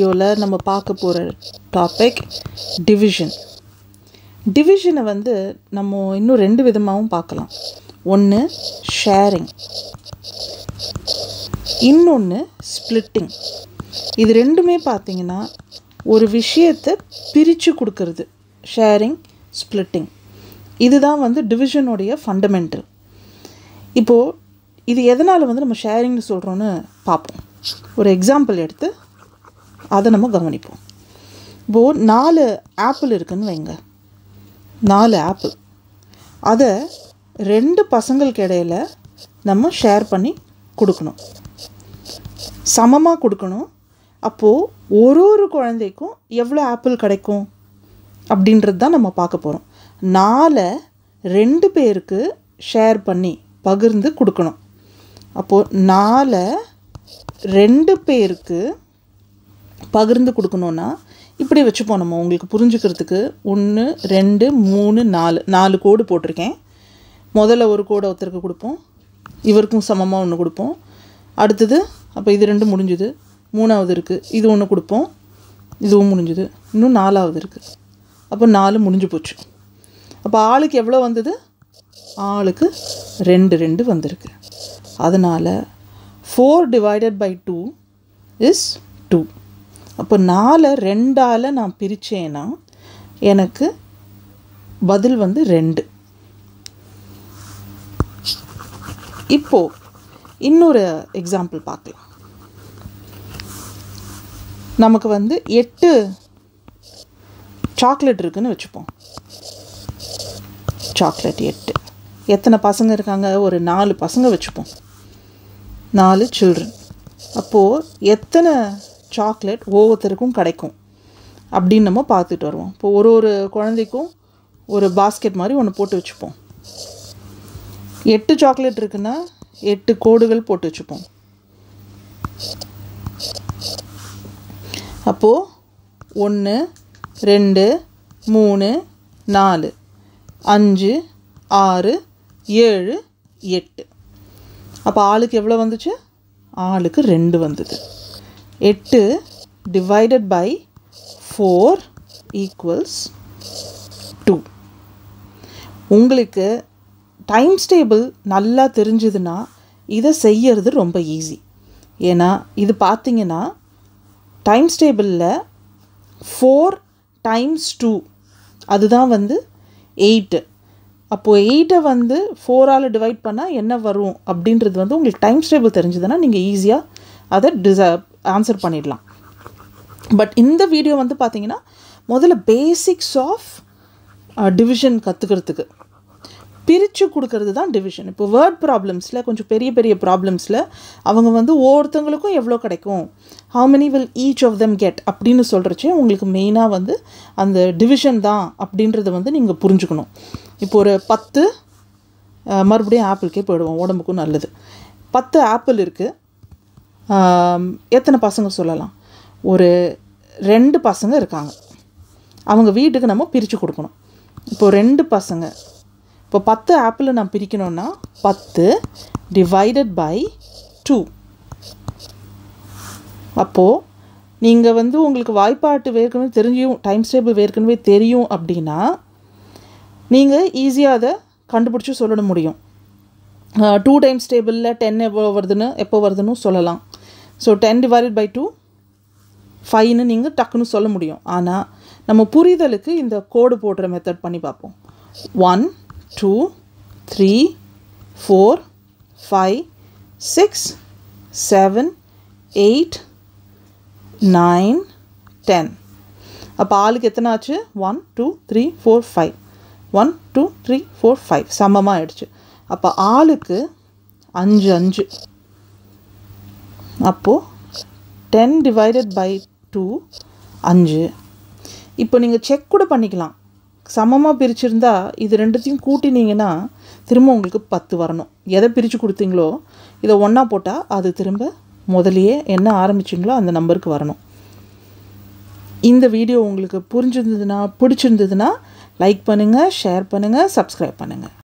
வீடியோவில் நம்ம பார்க்க போகிற டாபிக் டிவிஷன் டிவிஷனை வந்து நம்ம இன்னும் ரெண்டு விதமாகவும் பார்க்கலாம் ஒன்று ஷேரிங் இன்னொன்று ஸ்ப்ளிட்டிங் இது ரெண்டுமே பார்த்தீங்கன்னா ஒரு விஷயத்தை பிரித்து கொடுக்கறது ஷேரிங் ஸ்ப்ளிட்டிங் இதுதான் வந்து டிவிஷனுடைய ஃபண்டமெண்டல் இப்போது இது எதனால் வந்து நம்ம ஷேரிங்னு சொல்கிறோன்னு பார்ப்போம் ஒரு எக்ஸாம்பிள் எடுத்து அதை நம்ம கவனிப்போம் இப்போது நாலு ஆப்பிள் இருக்குன்னு வைங்க நாலு ஆப்பிள் அதை ரெண்டு பசங்களுக்கு இடையில நம்ம ஷேர் பண்ணி கொடுக்கணும் சமமாக கொடுக்கணும் அப்போது ஒரு ஒரு குழந்தைக்கும் எவ்வளோ ஆப்பிள் கிடைக்கும் அப்படின்றது தான் நம்ம பார்க்க போகிறோம் நாலை ரெண்டு பேருக்கு ஷேர் பண்ணி பகிர்ந்து கொடுக்கணும் அப்போது நாலை ரெண்டு பேருக்கு பகிர்ந்து கொடுக்கணுன்னா இப்படி வச்சுப்போம் நம்ம உங்களுக்கு புரிஞ்சுக்கிறதுக்கு ஒன்று ரெண்டு மூணு நாலு நாலு கோடு போட்டிருக்கேன் முதல்ல ஒரு கோடை ஒருத்தருக்கு கொடுப்போம் இவருக்கும் சமமாக ஒன்று கொடுப்போம் அடுத்தது அப்போ இது ரெண்டு முடிஞ்சுது மூணாவது இருக்குது இது ஒன்று கொடுப்போம் இதுவும் முடிஞ்சுது இன்னும் நாலாவது இருக்குது அப்போ நாலு முடிஞ்சு போச்சு அப்போ ஆளுக்கு எவ்வளோ வந்தது ஆளுக்கு ரெண்டு ரெண்டு வந்திருக்கு அதனால் four divided by two is two அப்போ நாலை ரெண்டால் நான் பிரித்தேன்னா எனக்கு பதில் வந்து ரெண்டு இப்போது இன்னொரு எக்ஸாம்பிள் பார்க்கலாம் நமக்கு வந்து எட்டு சாக்லேட் இருக்குன்னு வச்சுப்போம் சாக்லேட் எட்டு எத்தனை பசங்க இருக்காங்க ஒரு நாலு பசங்க வச்சுப்போம் நாலு சில்ட்ரன் அப்போது எத்தனை சாக்லேட் ஒவ்வொருத்தருக்கும் கிடைக்கும் அப்படின்னு நம்ம பார்த்துட்டு வருவோம் இப்போ ஒரு ஒரு குழந்தைக்கும் ஒரு பாஸ்கெட் மாதிரி ஒன்று போட்டு வச்சுப்போம் எட்டு சாக்லேட் இருக்குன்னா எட்டு கோடுகள் போட்டு வச்சுப்போம் அப்போது ஒன்று ரெண்டு மூணு நாலு அஞ்சு ஆறு ஏழு எட்டு அப்போ ஆளுக்கு எவ்வளோ வந்துச்சு ஆளுக்கு ரெண்டு வந்தது எட்டு divided by four equals two உங்களுக்கு டைம்ஸ் டேபிள் நல்லா தெரிஞ்சுதுன்னா இதை செய்யறது ரொம்ப ஈஸி ஏன்னா இது பார்த்தீங்கன்னா டைம்ஸ் டேபிளில் ஃபோர் டைம்ஸ் டூ அதுதான் வந்து எயிட்டு அப்போது எயிட்டை வந்து ஃபோரால் டிவைட் பண்ணால் என்ன வரும் அப்படின்றது வந்து உங்களுக்கு டைம்ஸ் டேபிள் தெரிஞ்சதுன்னா நீங்கள் ஈஸியாக அதை டிச ஆன்சர் பண்ணிடலாம் பட் இந்த வீடியோ வந்து பார்த்தீங்கன்னா முதல்ல பேசிக்ஸ் ஆஃப் டிவிஷன் கற்றுக்கிறதுக்கு பிரித்து கொடுக்கறது தான் டிவிஷன் இப்போ வேர்ட் ப்ராப்ளம்ஸில் கொஞ்சம் பெரிய பெரிய ப்ராப்ளம்ஸில் அவங்க வந்து ஒவ்வொருத்தவங்களுக்கும் எவ்வளோ கிடைக்கும் how many will each of them get அப்படின்னு சொல்கிறச்சே உங்களுக்கு மெயினாக வந்து அந்த டிவிஷன் தான் அப்படின்றத வந்து நீங்கள் புரிஞ்சுக்கணும் இப்போ ஒரு பத்து மறுபடியும் ஆப்பிள்கே போயிடுவோம் உடம்புக்கும் நல்லது பத்து ஆப்பிள் இருக்குது எத்தனை பசங்க சொல்லலாம் ஒரு ரெண்டு பசங்க இருக்காங்க அவங்க வீட்டுக்கு நம்ம பிரித்து கொடுக்கணும் இப்போ ரெண்டு பசங்க இப்போ பத்து ஆப்பிள் நான் பிரிக்கணும்னா பத்து டிவைடட் பை டூ அப்போது நீங்கள் வந்து உங்களுக்கு வாய்ப்பாட்டு ஏற்கனவே தெரிஞ்சும் டைம் டேபிள் ஏற்கனவே தெரியும் அப்படின்னா நீங்கள் ஈஸியாக அதை கண்டுபிடிச்சி சொல்லிட முடியும் டூ டைம்ஸ் டேபிளில் டென் எவ்வளோ வருதுன்னு எப்போ வருதுன்னு சொல்லலாம் so ten divided by two ஃபைன்னு நீங்கள் டக்குன்னு சொல்ல முடியும் ஆனால் நம்ம புரிதலுக்கு இந்த கோடு போடுற மெத்தட் பண்ணி பார்ப்போம் one two three four five six seven eight nine ten அப்போ ஆளுக்கு எத்தனை ஆச்சு one two three four five one two three four five சமமாக ஆயிடுச்சு அப்போ ஆளுக்கு அஞ்சு அஞ்சு அப்போது டென் டிவைடட் பை டூ அஞ்சு இப்போ நீங்கள் செக் கூட பண்ணிக்கலாம் சமமாக பிரிச்சிருந்தா இது ரெண்டுத்தையும் கூட்டினீங்கன்னா திரும்ப உங்களுக்கு பத்து வரணும் எதை பிரித்து கொடுத்தீங்களோ இதை ஒன்றா போட்டால் அது திரும்ப முதலையே என்ன ஆரம்பிச்சிங்களோ அந்த நம்பருக்கு வரணும் இந்த வீடியோ உங்களுக்கு புரிஞ்சிருந்ததுன்னா பிடிச்சிருந்ததுன்னா லைக் பண்ணுங்கள் ஷேர் பண்ணுங்கள் சப்ஸ்கிரைப் பண்ணுங்கள்